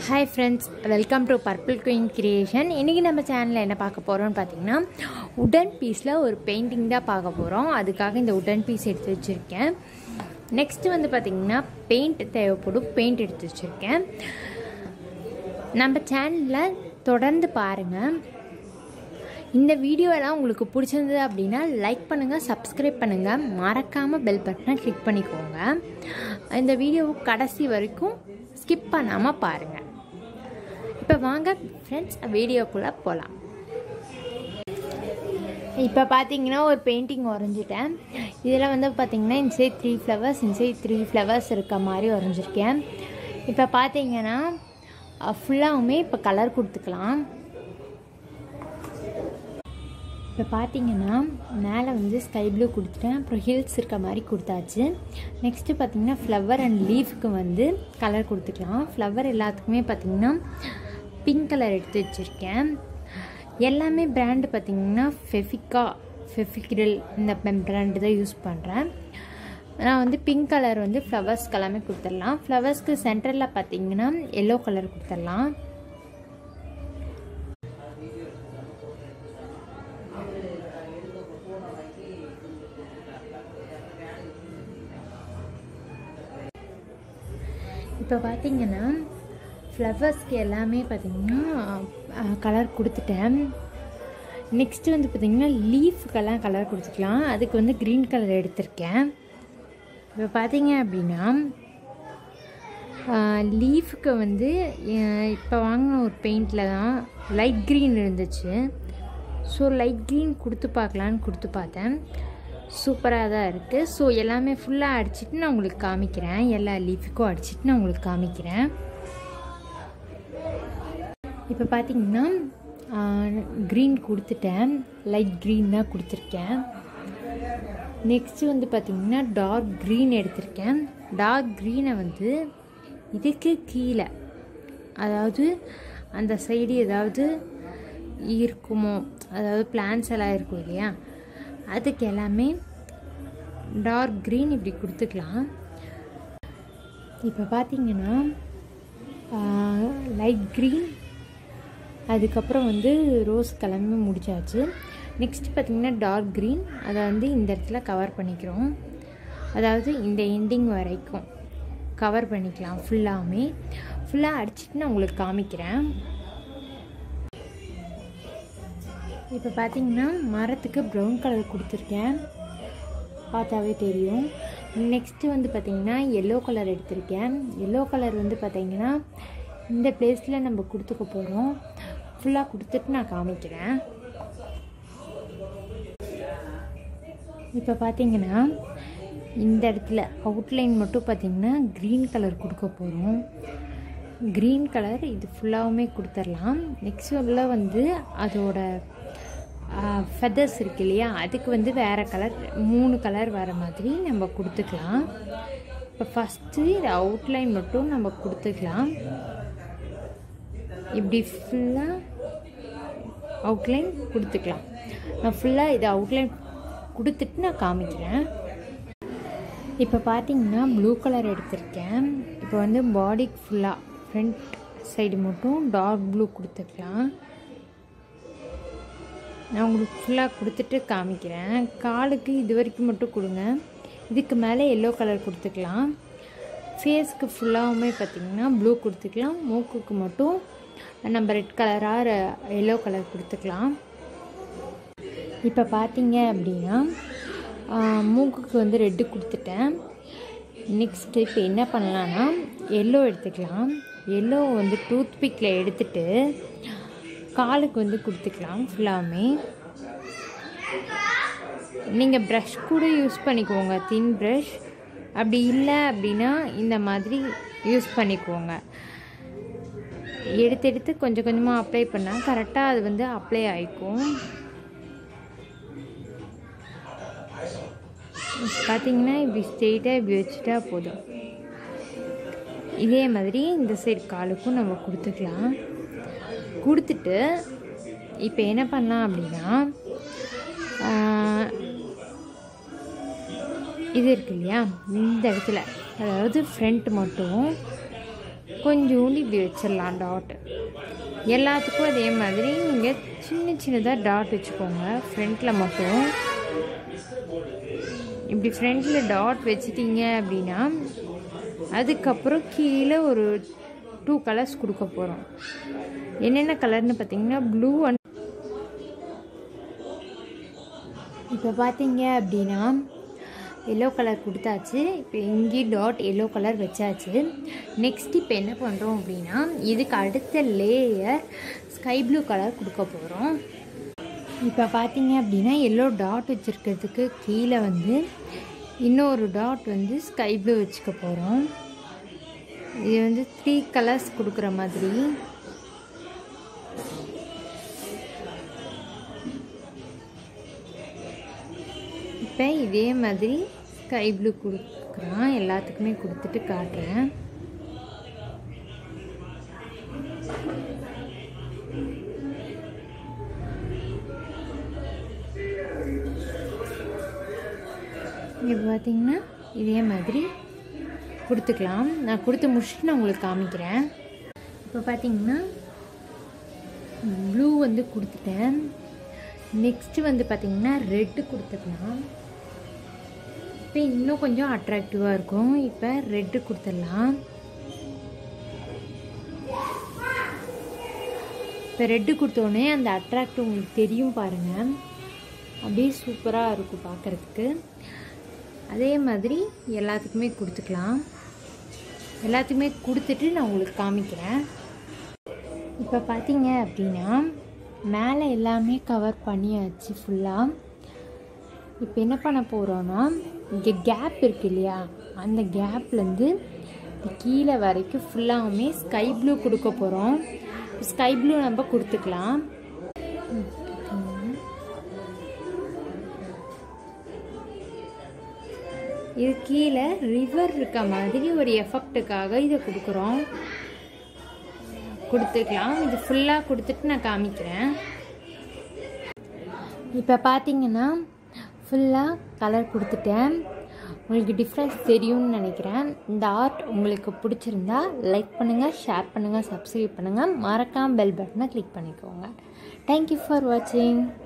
hi friends welcome to purple queen creation இன்றைக்கி நம்ம சேனலில் என்ன பார்க்க போகிறோம்னு பார்த்தீங்கன்னா உடன் பீஸில் ஒரு பெயிண்டிங் தான் பார்க்க போகிறோம் அதுக்காக இந்த உடன் பீஸ் எடுத்து வச்சுருக்கேன் நெக்ஸ்ட்டு வந்து பார்த்திங்கன்னா பெயிண்ட் தேவைப்படும் பெயிண்ட் எடுத்து வச்சுருக்கேன் நம்ம சேனலில் தொடர்ந்து பாருங்கள் இந்த வீடியோலாம் உங்களுக்கு பிடிச்சிருந்தது அப்படின்னா லைக் பண்ணுங்கள் சப்ஸ்கிரைப் பண்ணுங்கள் மறக்காமல் பெல் பட்டனை கிளிக் பண்ணிக்கோங்க இந்த வீடியோவை கடைசி வரைக்கும் ஸ்கிப் பண்ணாமல் பாருங்கள் இப்போ வாங்க ஃப்ரெண்ட்ஸ் வீடியோக்குள்ளே போகலாம் இப்போ பார்த்தீங்கன்னா ஒரு பெயிண்டிங் வரைஞ்சிட்டேன் இதில் வந்து பார்த்தீங்கன்னா inside three flowers inside three flowers இருக்க மாதிரி வரைஞ்சிருக்கேன் இப்போ பார்த்தீங்கன்னா ஃபுல்லாகவுமே இப்போ கலர் கொடுத்துக்கலாம் இப்போ பார்த்தீங்கன்னா மேலே வந்து ஸ்கை ப்ளூ கொடுத்துட்டேன் அப்புறம் ஹில்ஸ் இருக்க மாதிரி கொடுத்தாச்சு நெக்ஸ்ட்டு பார்த்தீங்கன்னா ஃப்ளவர் அண்ட் லீஃப்க்கு வந்து கலர் கொடுத்துக்கலாம் ஃப்ளவர் எல்லாத்துக்குமே பார்த்தீங்கன்னா பிங்க் கலர் எடுத்து வச்சுருக்கேன் எல்லாமே பிராண்டு பார்த்தீங்கன்னா ஃபெஃபிகா ஃபெஃபிக்ரில் இந்த பிராண்டு தான் யூஸ் பண்ணுறேன் நான் வந்து பிங்க் கலர் வந்து ஃப்ளவர்ஸ்க்கு எல்லாமே கொடுத்துடலாம் ஃப்ளவர்ஸ்க்கு சென்டரில் பார்த்தீங்கன்னா எல்லோ கலர் கொடுத்துடலாம் இப்போ பார்த்தீங்கன்னா ஃப்ளவர்ஸ்க்கு எல்லாமே பார்த்திங்கன்னா கலர் கொடுத்துட்டேன் நெக்ஸ்ட்டு வந்து பார்த்திங்கன்னா லீஃபுக்கெல்லாம் கலர் கொடுத்துக்கலாம் அதுக்கு வந்து க்ரீன் கலர் எடுத்திருக்கேன் இப்போ பார்த்தீங்க அப்படின்னா லீஃபுக்கு வந்து இப்போ வாங்கின ஒரு பெயிண்டில் தான் லைட் க்ரீன் இருந்துச்சு ஸோ லைட் க்ரீன் கொடுத்து பார்க்கலான்னு கொடுத்து பார்த்தேன் சூப்பராக தான் இருக்குது ஸோ எல்லாமே ஃபுல்லாக அடிச்சுட்டு நான் உங்களுக்கு காமிக்கிறேன் எல்லா லீஃபுக்கும் அடிச்சுட்டு நான் உங்களுக்கு காமிக்கிறேன் இப்போ பார்த்தீங்கன்னா க்ரீன் கொடுத்துட்டேன் லைட் க்ரீன் தான் கொடுத்துருக்கேன் நெக்ஸ்ட்டு வந்து பார்த்திங்கன்னா டார்க் க்ரீன் எடுத்திருக்கேன் டார்க் க்ரீனை வந்து இதுக்கு கீழே அதாவது அந்த சைடு ஏதாவது இருக்குமோ அதாவது பிளான்ஸ் எல்லாம் இருக்கும் இல்லையா அதுக்கு எல்லாமே டார்க் க்ரீன் இப்படி கொடுத்துக்கலாம் இப்போ பார்த்தீங்கன்னா லைட் க்ரீன் அதுக்கப்புறம் வந்து ரோஸ் கிளம்பி முடிச்சாச்சு நெக்ஸ்ட் பார்த்திங்கன்னா டார்க் க்ரீன் அதை வந்து இந்த இடத்துல கவர் பண்ணிக்கிறோம் அதாவது இந்த எண்டிங் வரைக்கும் கவர் பண்ணிக்கலாம் ஃபுல்லாமே ஃபுல்லாக அடிச்சுட்டு நான் உங்களுக்கு காமிக்கிறேன் இப்போ பார்த்தீங்கன்னா மரத்துக்கு ப்ரௌன் கலர் கொடுத்துருக்கேன் பார்த்தாவே தெரியும் நெக்ஸ்ட்டு வந்து பார்த்திங்கன்னா எல்லோ கலர் எடுத்திருக்கேன் எல்லோ கலர் வந்து பார்த்திங்கன்னா இந்த பிளேஸில் நம்ம கொடுத்துக்க போகிறோம் ஃபுல்லாக கொடுத்துட்டு நான் காமிக்கிறேன் இப்போ பார்த்தீங்கன்னா இந்த இடத்துல அவுட்லைன் மட்டும் பார்த்திங்கன்னா க்ரீன் கலர் கொடுக்க போகிறோம் க்ரீன் கலர் இது ஃபுல்லாகவுமே கொடுத்துடலாம் நெக்ஸ்ட் உள்ள வந்து அதோட ஃபெதர்ஸ் இருக்கு இல்லையா அதுக்கு வந்து வேறு கலர் மூணு கலர் வர மாதிரி நம்ம கொடுத்துக்கலாம் இப்போ ஃபஸ்ட்டு இது அவுட்லைன் மட்டும் நம்ம கொடுத்துக்கலாம் இப்படி ஃபுல்லாக அவுட்லைன் கொடுத்துக்கலாம் நான் ஃபுல்லாக இதை அவுட்லைன் கொடுத்துட்டு நான் காமிக்கிறேன் இப்போ பார்த்தீங்கன்னா ப்ளூ கலர் எடுத்திருக்கேன் இப்போ வந்து பாடிக்கு ஃபுல்லாக ஃப்ரண்ட் சைடு மட்டும் டார்க் ப்ளூ கொடுத்துக்கலாம் நான் உங்களுக்கு ஃபுல்லாக கொடுத்துட்டு காமிக்கிறேன் காலுக்கு இது வரைக்கும் மட்டும் கொடுங்க இதுக்கு மேலே எல்லோ கலர் கொடுத்துக்கலாம் ஃபேஸ்க்கு ஃபுல்லாகவுமே பார்த்திங்கன்னா ப்ளூ கொடுத்துக்கலாம் மூக்குக்கு மட்டும் நம்ம ரெட் கலராக எல்லோ கலர் கொடுத்துக்கலாம் இப்போ பார்த்தீங்க அப்படின்னா மூக்குக்கு வந்து ரெட்டு கொடுத்துட்டேன் நெக்ஸ்ட்டு இப்போ என்ன பண்ணலான்னா எல்லோ எடுத்துக்கலாம் எல்லோ வந்து டூத் பிக்கில் எடுத்துட்டு காலுக்கு வந்து கொடுத்துக்கலாம் ஃபுல்லாமே நீங்கள் ப்ரஷ் கூட யூஸ் பண்ணிக்கோங்க தின் ப்ரஷ் அப்படி இல்லை அப்படின்னா இந்த மாதிரி யூஸ் பண்ணிக்கோங்க எடுத்து எடுத்து கொஞ்சம் கொஞ்சமாக அப்ளை பண்ணால் கரெக்டாக அது வந்து அப்ளை ஆகிக்கும் பார்த்தீங்கன்னா இப்படி ஸ்ட்ரெயிட்டாக இப்படி வச்சுட்டா போதும் இதே மாதிரி இந்த சைடு காலுக்கும் நம்ம கொடுத்துக்கலாம் கொடுத்துட்டு இப்போ என்ன பண்ணலாம் அப்படின்னா இது இருக்கு இல்லையா இந்த இடத்துல அதாவது ஃப்ரண்ட் மட்டும் கொஞ்சோண்டு இப்படி வச்சிடலாம் டாட் எல்லாத்துக்கும் அதே மாதிரி நீங்கள் சின்ன சின்னதாக டாட் வச்சுக்கோங்க ஃப்ரண்ட்டில் மட்டும் இப்படி ஃப்ரண்ட்டில் டாட் வச்சிட்டிங்க அப்படின்னா அதுக்கப்புறம் கீழே ஒரு டூ கலர்ஸ் கொடுக்க போகிறோம் என்னென்ன கலர்னு பார்த்தீங்கன்னா ப்ளூ அண்ட் இப்போ பார்த்தீங்க அப்படின்னா எல்லோ கலர் கொடுத்தாச்சு இப்போ இங்கேயும் டாட் எல்லோ கலர் வச்சாச்சு நெக்ஸ்ட் இப்போ என்ன பண்ணுறோம் அப்படின்னா இதுக்கு அடுத்த லேயர் ஸ்கை ப்ளூ கலர் கொடுக்க போகிறோம் இப்போ பார்த்தீங்க அப்படின்னா எல்லோ டாட் வச்சுருக்கிறதுக்கு கீழே வந்து இன்னொரு டாட் வந்து ஸ்கை ப்ளூ வச்சுக்க போகிறோம் இது வந்து த்ரீ கலர்ஸ் கொடுக்குற மாதிரி இப்போ இதே மாதிரி ஸ்கை ப்ளூ கொடுக்குறான் எல்லாத்துக்குமே கொடுத்துட்டு காட்டுறேன் இப்போ பார்த்தீங்கன்னா இதே மாதிரி கொடுத்துக்கலாம் நான் கொடுத்து முடிச்சுட்டு நான் உங்களுக்கு காமிக்கிறேன் இப்போ பார்த்தீங்கன்னா ப்ளூ வந்து கொடுத்துட்டேன் நெக்ஸ்ட்டு வந்து பார்த்திங்கன்னா ரெட்டு கொடுத்துக்கலாம் இப்போ இன்னும் கொஞ்சம் அட்ராக்டிவாக இருக்கும் இப்போ ரெட்டு கொடுத்துடலாம் இப்போ ரெட்டு கொடுத்தோடனே அந்த அட்ராக்ட் உங்களுக்கு தெரியும் பாருங்கள் அப்படியே சூப்பராக இருக்கும் பார்க்குறதுக்கு அதே மாதிரி எல்லாத்துக்குமே கொடுத்துக்கலாம் எல்லாத்துக்குமே கொடுத்துட்டு நான் உங்களுக்கு காமிக்கிறேன் இப்போ பார்த்தீங்க அப்படின்னா மேலே எல்லாமே கவர் பண்ணியாச்சு ஃபுல்லாக இப்போ என்ன பண்ண போகிறோன்னா இங்கே கேப் இருக்கு இல்லையா அந்த கேப்லேருந்து கீழே வரைக்கும் ஃபுல்லாகவுமே ஸ்கை ப்ளூ கொடுக்க போகிறோம் ஸ்கை ப்ளூ நம்ம கொடுத்துக்கலாம் இது கீழே ரிவர் இருக்க மாதிரி ஒரு எஃபெக்ட்டுக்காக இதை கொடுக்குறோம் கொடுத்துக்கலாம் இது ஃபுல்லாக கொடுத்துட்டு நான் காமிக்கிறேன் இப்போ பார்த்தீங்கன்னா ஃபுல்லாக கலர் கொடுத்துட்டேன் உங்களுக்கு டிஃப்ரென்ஸ் தெரியும்னு நினைக்கிறேன் இந்த ஆர்ட் உங்களுக்கு பிடிச்சிருந்தா லைக் பண்ணுங்கள் ஷேர் பண்ணுங்கள் சப்ஸ்கிரைப் பண்ணுங்கள் மறக்காமல் பெல் பட்டனை கிளிக் பண்ணிக்கோங்க தேங்க்யூ ஃபார் வாட்சிங்